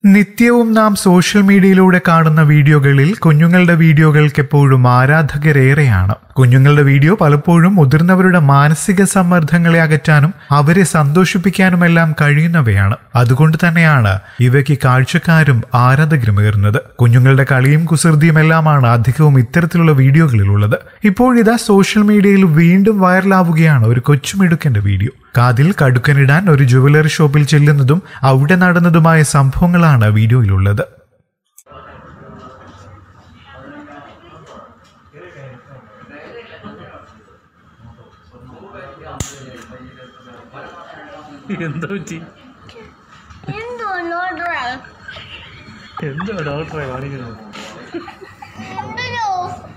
നിത്യവും നാം സോഷ്യൽ മീഡിയയിലൂടെ കാണുന്ന വീഡിയോകളിൽ കുഞ്ഞുങ്ങളുടെ വീഡിയോകൾക്ക് എപ്പോഴും ആരാധകരേറെയാണ് കുഞ്ഞുങ്ങളുടെ വീഡിയോ പലപ്പോഴും മുതിർന്നവരുടെ മാനസിക സമ്മർദ്ദങ്ങളെ അകറ്റാനും അവരെ സന്തോഷിപ്പിക്കാനുമെല്ലാം കഴിയുന്നവയാണ് അതുകൊണ്ട് തന്നെയാണ് ഇവയ്ക്ക് കാഴ്ചക്കാരും ആരാധകരുമേറുന്നത് കുഞ്ഞുങ്ങളുടെ കളിയും കുസൃതിയും എല്ലാമാണ് അധികവും ഇത്തരത്തിലുള്ള വീഡിയോകളിലുള്ളത് ഇപ്പോഴിതാ സോഷ്യൽ മീഡിയയിൽ വീണ്ടും വൈറലാവുകയാണ് ഒരു കൊച്ചുമിടുക്കന്റെ വീഡിയോ കാതിൽ കടുക്കനിടാൻ ഒരു ജുവലറി ഷോപ്പിൽ ചെല്ലുന്നതും അവിടെ നടന്നതുമായ സംഭവങ്ങളാണ് വീഡിയോയിലുള്ളത് എന്താ പറ്റി എന്തോ നോഡറ എന്തോ ഡോക്ടറെ കാണിക്കുന്നത് എന്തോ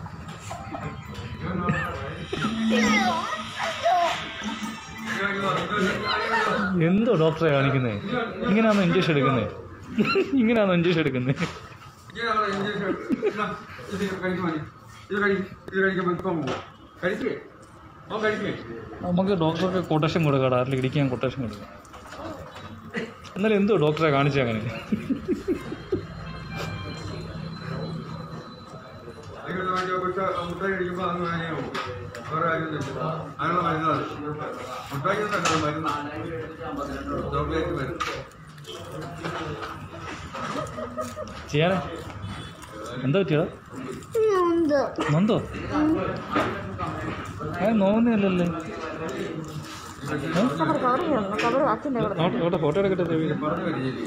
എന്തോ ഡോക്ടറെ കാണിക്കുന്നേ ഇങ്ങനെയാണോ ഇഞ്ചക്ഷൻ എടുക്കുന്നേ ഇങ്ങനെയാണോ ഇഞ്ചക്ഷൻ എടുക്കുന്നേ നമുക്ക് ഡോക്ടർക്ക് കൊട്ടേഷൻ കൊടുക്കാം ആരിൽ ഇടിക്കാൻ കൊട്ടേഷൻ കൊടുക്കാം എന്നാലും എന്തോ ഡോക്ടറെ കാണിച്ചേ അങ്ങനെ മുട്ടായി കഴിക്കുമ്പോൾ അന്ന് വേനയാവും വേറെ കാര്യമൊന്നുമില്ല അതിനുള്ള മരുന്നാണ് മുട്ടായി ഒന്നല്ല മരുന്ന് ചോക്ലേറ്റ് മരുന്ന് ചെയ്യാനേ എന്താ പറ്റിയതാ എന്തോ നൊന്തോ ഏ നോവുന്നില്ലല്ലേ ഓട്ടെ ഫോട്ടോ എടുക്കട്ടെ ദേവി പറഞ്ഞു വരികയില്ലേ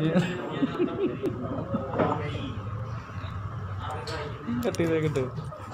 കട്ട് ചെയ്തേക്കട്ടെ